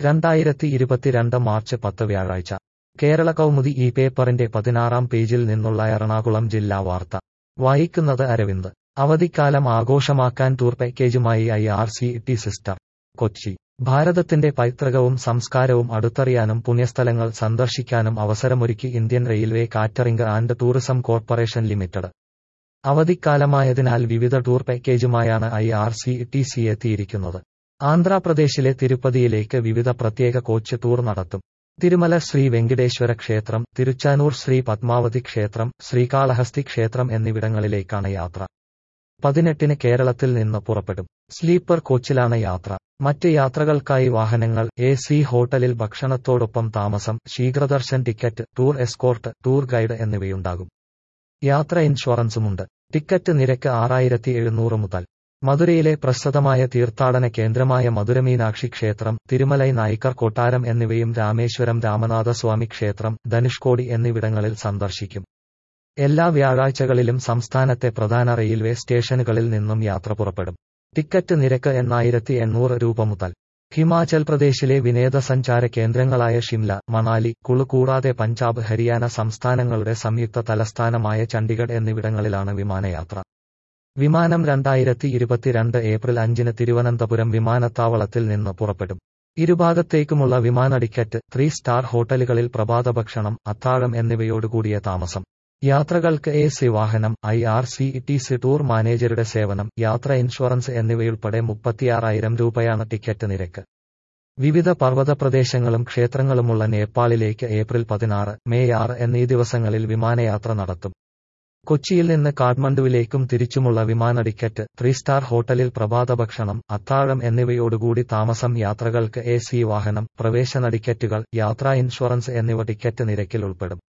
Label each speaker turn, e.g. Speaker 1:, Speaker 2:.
Speaker 1: രണ്ടായിരത്തി ഇരുപത്തിരണ്ട് മാർച്ച് പത്ത് വ്യാഴാഴ്ച കേരള കൗമുദി ഈ പേപ്പറിന്റെ പതിനാറാം പേജിൽ നിന്നുള്ള എറണാകുളം ജില്ലാ വാർത്ത വായിക്കുന്നത് അരവിന്ദ് അവധിക്കാലം ആഘോഷമാക്കാൻ ടൂർ പാക്കേജുമായി ഐ ആർ സി ടി സിസ്റ്റർ കൊച്ചി ഭാരതത്തിന്റെ പൈതൃകവും സംസ്കാരവും അടുത്തറിയാനും പുണ്യസ്ഥലങ്ങൾ സന്ദർശിക്കാനും അവസരമൊരുക്കി Indian railway catering and tourism corporation limited അവധിക്കാലമായതിനാൽ വിവിധ ടൂർ പാക്കേജുമായാണ് I R C T C എത്തിയിരിക്കുന്നത് ആന്ധ്രാപ്രദേശിലെ തിരുപ്പതിയിലേക്ക് വിവിധ പ്രത്യേക കോച്ച് ടൂർ നടത്തും തിരുമല ശ്രീ വെങ്കിടേശ്വര ക്ഷേത്രം തിരുച്ചാനൂർ ശ്രീ പത്മാവതി ക്ഷേത്രം ശ്രീകാളഹസ്തി ക്ഷേത്രം എന്നിവിടങ്ങളിലേക്കാണ് യാത്ര പതിനെട്ടിന് കേരളത്തിൽ നിന്ന് പുറപ്പെടും സ്ലീപ്പർ കോച്ചിലാണ് യാത്ര മറ്റ് യാത്രകൾക്കായി വാഹനങ്ങൾ എ സി ഹോട്ടലിൽ ഭക്ഷണത്തോടൊപ്പം താമസം Sheeghra Darshan ticket tour escort tour guide എന്നിവയുണ്ടാകും യാത്ര ഇൻഷുറൻസുമുണ്ട് ടിക്കറ്റ് നിരക്ക് ആറായിരത്തി എഴുന്നൂറ് മുതൽ മധുരയിലെ പ്രസിദ്ധമായ തീർത്ഥാടന കേന്ദ്രമായ മധുരമീനാക്ഷി ക്ഷേത്രം തിരുമലൈ നായിക്കർ കൊട്ടാരം എന്നിവയും രാമേശ്വരം രാമനാഥസ്വാമി ക്ഷേത്രം ധനുഷ്കോടി എന്നിവിടങ്ങളിൽ സന്ദർശിക്കും എല്ലാ വ്യാഴാഴ്ചകളിലും സംസ്ഥാനത്തെ പ്രധാന റെയിൽവേ സ്റ്റേഷനുകളിൽ നിന്നും യാത്ര പുറപ്പെടും ടിക്കറ്റ് നിരക്ക് എണ്ണായിരത്തി എണ്ണൂറ് രൂപ മുതൽ ഹിമാചൽ പ്രദേശിലെ വിനോദസഞ്ചാര കേന്ദ്രങ്ങളായ ഷിംല മണാലി കുളു കൂടാതെ പഞ്ചാബ് ഹരിയാന സംസ്ഥാനങ്ങളുടെ സംയുക്ത തലസ്ഥാനമായ ചണ്ഡിഗഡ് എന്നിവിടങ്ങളിലാണ് വിമാനയാത്ര വിമാനം രണ്ടായിരത്തി ഇരുപത്തിരണ്ട് ഏപ്രിൽ അഞ്ചിന് തിരുവനന്തപുരം വിമാനത്താവളത്തിൽ നിന്ന് പുറപ്പെടും ഇരുഭാഗത്തേക്കുമുള്ള വിമാന ടിക്കറ്റ് ത്രീ സ്റ്റാർ ഹോട്ടലുകളിൽ പ്രഭാതഭക്ഷണം അത്താഴം എന്നിവയോടുകൂടിയ താമസം യാത്രകൾക്ക് എ സി വാഹനം I R C T C tour മാനേജരുടെ സേവനം യാത്ര ഇൻഷുറൻസ് എന്നിവയുൾപ്പെടെ മുപ്പത്തിയാറായിരം രൂപയാണ് ടിക്കറ്റ് നിരക്ക് വിവിധ പർവ്വത പ്രദേശങ്ങളും ക്ഷേത്രങ്ങളുമുള്ള നേപ്പാളിലേക്ക് ഏപ്രിൽ പതിനാറ് മെയ് ആറ് എന്നീ ദിവസങ്ങളിൽ വിമാനയാത്ര നടത്തും കൊച്ചിയിൽ നിന്ന് കാഠ്മണ്ഡുവിലേക്കും തിരിച്ചുമുള്ള വിമാന ടിക്കറ്റ് ത്രീ സ്റ്റാർ ഹോട്ടലിൽ പ്രഭാതഭക്ഷണം അത്താഴം എന്നിവയോടുകൂടി താമസം യാത്രകൾക്ക് എ സി വാഹനം പ്രവേശന ടിക്കറ്റുകൾ യാത്രാ ഇൻഷുറൻസ് എന്നിവ ടിക്കറ്റ് നിരക്കിൽ ഉൾപ്പെടും